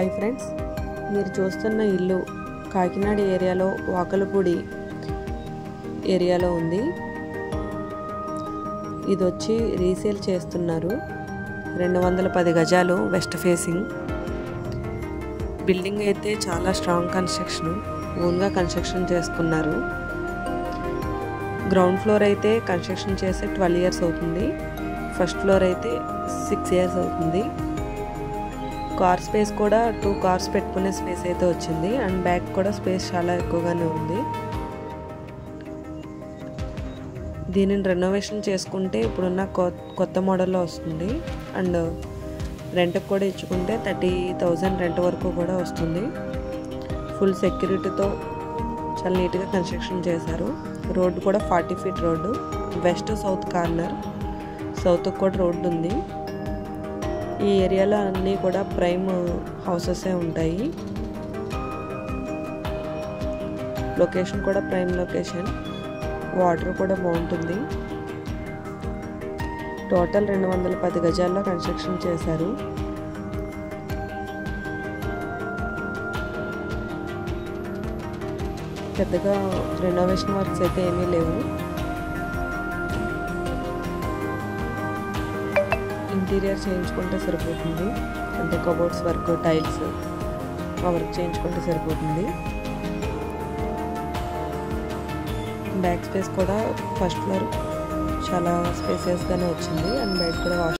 hi friends మీరు చూస్తున్న ఇల్లు కాకినాడ ఏరియాలో వాకలపూడి ఏరియాలో ఉంది ఇది వచ్చి రీసేల్ చేస్తున్నారు రెండు వందల పది గజాలు వెస్ట్ ఫేసింగ్ బిల్డింగ్ అయితే చాలా స్ట్రాంగ్ కన్స్ట్రక్షన్ ఓన్గా కన్స్ట్రక్షన్ చేసుకున్నారు గ్రౌండ్ ఫ్లోర్ అయితే కన్స్ట్రక్షన్ చేసి ట్వెల్వ్ ఇయర్స్ అవుతుంది ఫస్ట్ ఫ్లోర్ అయితే సిక్స్ ఇయర్స్ అవుతుంది కార్ స్పేస్ కూడా టూ కార్స్ పెట్టుకునే స్పేస్ అయితే వచ్చింది అండ్ బ్యాక్ కూడా స్పేస్ చాలా ఎక్కువగానే ఉంది దీనిని రెనోవేషన్ చేసుకుంటే ఇప్పుడున్న కొత్త మోడల్లో వస్తుంది అండ్ రెంట్కి కూడా ఇచ్చుకుంటే థర్టీ థౌజండ్ రెంట్ వరకు కూడా వస్తుంది ఫుల్ సెక్యూరిటీతో చాలా నీట్గా కన్స్ట్రక్షన్ చేశారు రోడ్డు కూడా forty feet road west south corner సౌత్కి కూడా రోడ్డు ఉంది ఈ ఏరియాలో అన్నీ కూడా ప్రైమ్ హౌసెసే ఉంటాయి లొకేషన్ కూడా ప్రైమ్ లొకేషన్ వాటర్ కూడా బాగుంటుంది టోటల్ రెండు వందల పది గజాల్లో కన్స్ట్రక్షన్ చేశారు పెద్దగా రెనోవేషన్ వర్క్స్ అయితే ఏమీ లేవు ఇంటీరియర్ చేయించుకుంటే సరిపోతుంది అంటే కబోర్డ్స్ వర్క్ టైల్స్ ఆ వర్క్ చేయించుకుంటే సరిపోతుంది బ్యాక్ స్పేస్ కూడా ఫస్ట్ ఫ్లోర్ చాలా స్పేసియస్గానే వచ్చింది అండ్ బయట కూడా వాష్